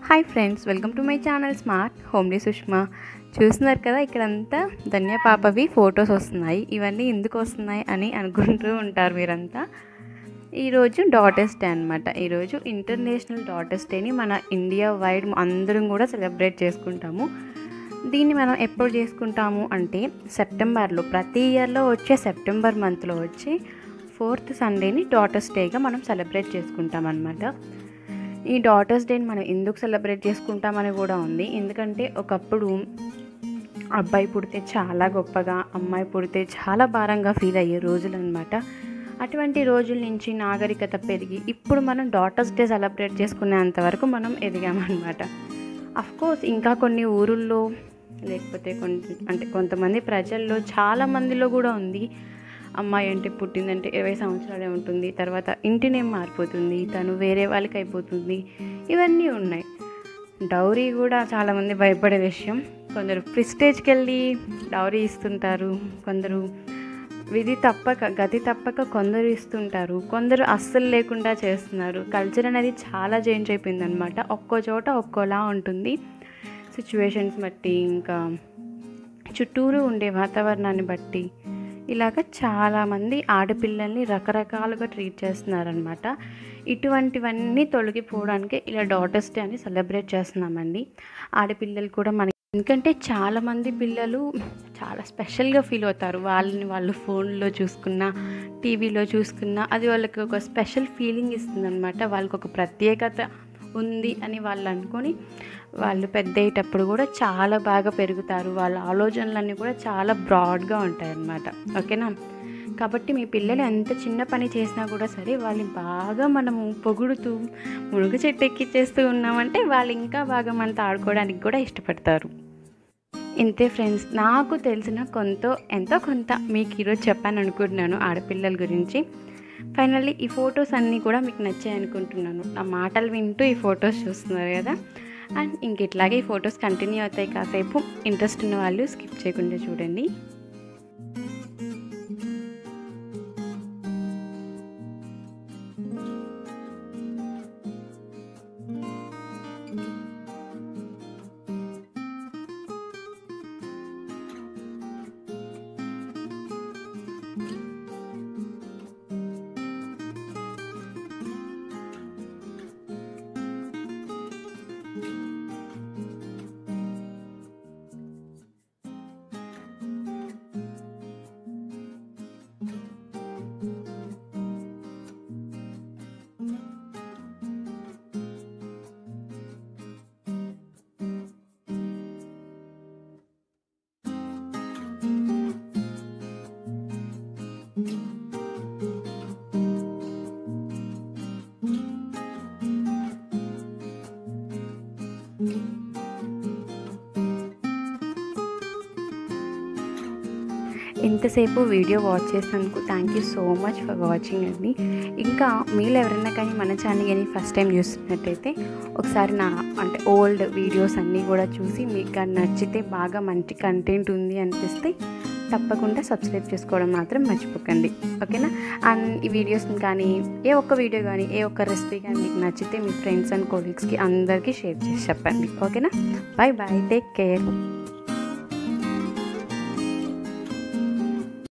hi friends welcome to my channel smart homely Sushma చూస్తున్నారు కదా ఇక్కడంతా ధన్య పాపవి ఫొటోస్ వస్తున్నాయి ఇవన్నీ ఎందుకు వస్తున్నాయి అని అనుకుంటూ ఉంటారు మీరంతా ఈరోజు డాటర్స్ డే అనమాట ఈరోజు ఇంటర్నేషనల్ డాటర్స్ డేని మన ఇండియా వైడ్ అందరం కూడా సెలబ్రేట్ చేసుకుంటాము దీన్ని మనం ఎప్పుడు చేసుకుంటాము అంటే సెప్టెంబర్లో ప్రతి ఇయర్లో వచ్చే సెప్టెంబర్ మంత్లో వచ్చే ఫోర్త్ సండేని డాటర్స్ డేగా మనం సెలబ్రేట్ చేసుకుంటాం అనమాట ఈ డాటర్స్ డేని మనం ఎందుకు సెలబ్రేట్ చేసుకుంటామని కూడా ఉంది ఎందుకంటే ఒకప్పుడు అబ్బాయి పుడితే చాలా గొప్పగా అమ్మాయి పుడితే చాలా భారంగా ఫీల్ అయ్యే రోజులు అనమాట అటువంటి రోజుల నుంచి నాగరికత పెరిగి ఇప్పుడు మనం డాటర్స్ డే సెలబ్రేట్ చేసుకునేంత వరకు మనం ఎదిగామన్నమాట కోర్స్ ఇంకా కొన్ని ఊరుల్లో లేకపోతే కొంత అంటే కొంతమంది ప్రజల్లో చాలా మందిలో కూడా ఉంది అమ్మాయి అంటే పుట్టిందంటే ఇరవై సంవత్సరాలే ఉంటుంది తర్వాత ఇంటి నేమ్ మారిపోతుంది తను వేరే వాళ్ళకి అయిపోతుంది ఇవన్నీ ఉన్నాయి డౌరీ కూడా చాలామంది భయపడే విషయం కొందరు ప్రిస్టేజ్కి వెళ్ళి డౌరీ ఇస్తుంటారు కొందరు విధి తప్పక గతి తప్పక కొందరు ఇస్తుంటారు కొందరు అస్సలు లేకుండా చేస్తున్నారు కల్చర్ అనేది చాలా చేంజ్ అయిపోయింది అనమాట ఒక్కో చోట ఒక్కోలా ఉంటుంది సిచ్యువేషన్స్ బట్టి ఇంకా చుట్టూరు ఉండే వాతావరణాన్ని బట్టి ఇలాగ చాలామంది ఆడపిల్లల్ని రకరకాలుగా ట్రీట్ చేస్తున్నారనమాట ఇటువంటివన్నీ తొలగిపోవడానికి ఇలా డాటర్స్ డే అని సెలబ్రేట్ చేస్తున్నామండి ఆడపిల్లలు కూడా మనకి ఎందుకంటే చాలామంది పిల్లలు చాలా స్పెషల్గా ఫీల్ అవుతారు వాళ్ళని వాళ్ళు ఫోన్లో చూసుకున్న టీవీలో చూసుకున్న అది వాళ్ళకి ఒక స్పెషల్ ఫీలింగ్ ఇస్తుందన్నమాట వాళ్ళకి ఒక ప్రత్యేకత ఉంది అని వాళ్ళు అనుకొని వాళ్ళు పెద్ద అయ్యేటప్పుడు కూడా చాలా బాగా పెరుగుతారు వాళ్ళ ఆలోచనలన్నీ కూడా చాలా బ్రాడ్గా ఉంటాయి అన్నమాట ఓకేనా కాబట్టి మీ పిల్లలు ఎంత చిన్న పని చేసినా కూడా సరే వాళ్ళని బాగా మనము పొగుడుతూ మునుగు చెట్టు ఎక్కిచ్చేస్తూ ఉన్నామంటే వాళ్ళు ఇంకా బాగా మనతో ఆడుకోవడానికి కూడా ఇష్టపడతారు ఇంతే ఫ్రెండ్స్ నాకు తెలిసిన కొంత ఎంతో కొంత మీకు ఈరోజు చెప్పాను అనుకుంటున్నాను ఆడపిల్లల గురించి ఫైనల్లీ ఈ ఫొటోస్ అన్నీ కూడా మీకు నచ్చాయి అనుకుంటున్నాను నా మాటలు వింటూ ఈ ఫొటోస్ చూస్తున్నారు కదా అండ్ ఇంక ఇట్లాగే ఈ ఫొటోస్ కంటిన్యూ అవుతాయి కాసేపు ఇంట్రెస్ట్ ఉన్న వాళ్ళు స్కిప్ చేయకుండా చూడండి ఇంతసేపు వీడియో వాచ్ చేసినందుకు thank you so much for watching అండి ఇంకా మీరు ఎవరైనా కానీ మన ఛానల్ కానీ ఫస్ట్ టైం చూస్తున్నట్టయితే ఒకసారి నా అంటే ఓల్డ్ వీడియోస్ అన్నీ కూడా చూసి మీకు కానీ నచ్చితే బాగా మంచి కంటెంట్ ఉంది అనిపిస్తే తప్పకుండా సబ్స్క్రైబ్ చేసుకోవడం మాత్రం మర్చిపోకండి ఓకేనా అండ్ ఈ వీడియోస్ కానీ ఏ ఒక్క వీడియో కానీ ఏ ఒక్క రెసిపీ కానీ మీకు నచ్చితే మీ ఫ్రెండ్స్ అండ్ కొలీగ్స్కి అందరికీ షేర్ చేసి చెప్పండి ఓకేనా బాయ్ బాయ్ టేక్ కేర్